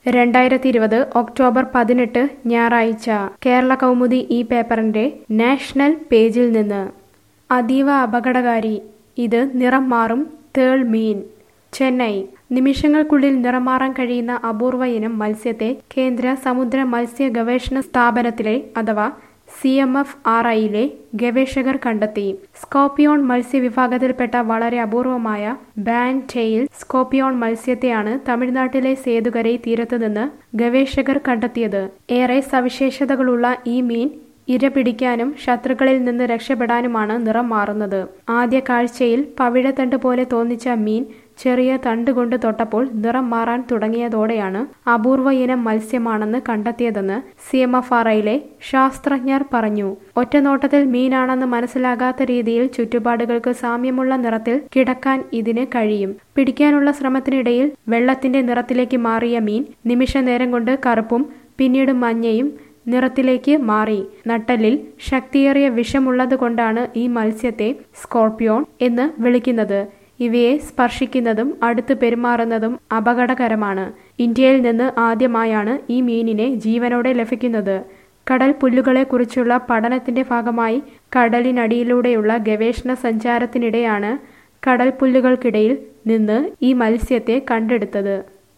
രണ്ടായിരത്തി ഇരുപത് ഒക്ടോബർ പതിനെട്ട് ഞായറാഴ്ച കേരള കൗമുദി ഈ പേപ്പറിന്റെ നാഷണൽ പേജിൽ നിന്ന് അതീവ അപകടകാരി ഇത് നിറം മാറും തേൾ മീൻ ചെന്നൈ നിമിഷങ്ങൾക്കുള്ളിൽ നിറം മാറാൻ കഴിയുന്ന അപൂർവ ഇനം മത്സ്യത്തെ കേന്ദ്ര സമുദ്ര മത്സ്യ ഗവേഷണ സ്ഥാപനത്തിലെ അഥവാ സി എം എഫ് ആർ ഐയിലെ ഗവേഷകർ കണ്ടെത്തി സ്കോപ്പിയോൺ മത്സ്യവിഭാഗത്തിൽപ്പെട്ട വളരെ അപൂർവമായ ബാൻ ടെയിൽ സ്കോപ്പിയോൺ മത്സ്യത്തെയാണ് തമിഴ്നാട്ടിലെ സേതുകരൈ തീരത്ത് നിന്ന് ഗവേഷകർ കണ്ടെത്തിയത് ഏറെ സവിശേഷതകളുള്ള ഈ മീൻ ഇര പിടിക്കാനും ശത്രുക്കളിൽ നിന്ന് രക്ഷപ്പെടാനുമാണ് നിറം മാറുന്നത് ആദ്യ കാഴ്ചയിൽ പവിഴത്തണ്ട് പോലെ തോന്നിച്ച മീൻ ചെറിയ തണ്ട് കൊണ്ട് തൊട്ടപ്പോൾ നിറം മാറാൻ തുടങ്ങിയതോടെയാണ് അപൂർവ ഇനം മത്സ്യമാണെന്ന് കണ്ടെത്തിയതെന്ന് സി എം എഫ് ആർ ഐയിലെ ശാസ്ത്രജ്ഞർ പറഞ്ഞു ഒറ്റനോട്ടത്തിൽ മീനാണെന്ന് മനസ്സിലാകാത്ത രീതിയിൽ ചുറ്റുപാടുകൾക്ക് സാമ്യമുള്ള നിറത്തിൽ കിടക്കാൻ ഇതിന് കഴിയും പിടിക്കാനുള്ള ശ്രമത്തിനിടയിൽ വെള്ളത്തിന്റെ നിറത്തിലേക്ക് മാറിയ മീൻ നിമിഷ നേരം കൊണ്ട് കറുപ്പും പിന്നീട് മഞ്ഞയും നിറത്തിലേക്ക് മാറി നട്ടലിൽ ശക്തിയേറിയ വിഷമുള്ളത് കൊണ്ടാണ് ഈ മത്സ്യത്തെ സ്കോർപ്പിയോൺ എന്ന് വിളിക്കുന്നത് ഇവയെ സ്പർശിക്കുന്നതും അടുത്ത് പെരുമാറുന്നതും അപകടകരമാണ് ഇന്ത്യയിൽ നിന്ന് ആദ്യമായാണ് ഈ മീനിനെ ജീവനോടെ ലഭിക്കുന്നത് കടൽ പുല്ലുകളെക്കുറിച്ചുള്ള പഠനത്തിന്റെ ഭാഗമായി കടലിനടിയിലൂടെയുള്ള ഗവേഷണ സഞ്ചാരത്തിനിടെയാണ് കടൽ പുല്ലുകൾക്കിടയിൽ നിന്ന് ഈ മത്സ്യത്തെ കണ്ടെടുത്തത്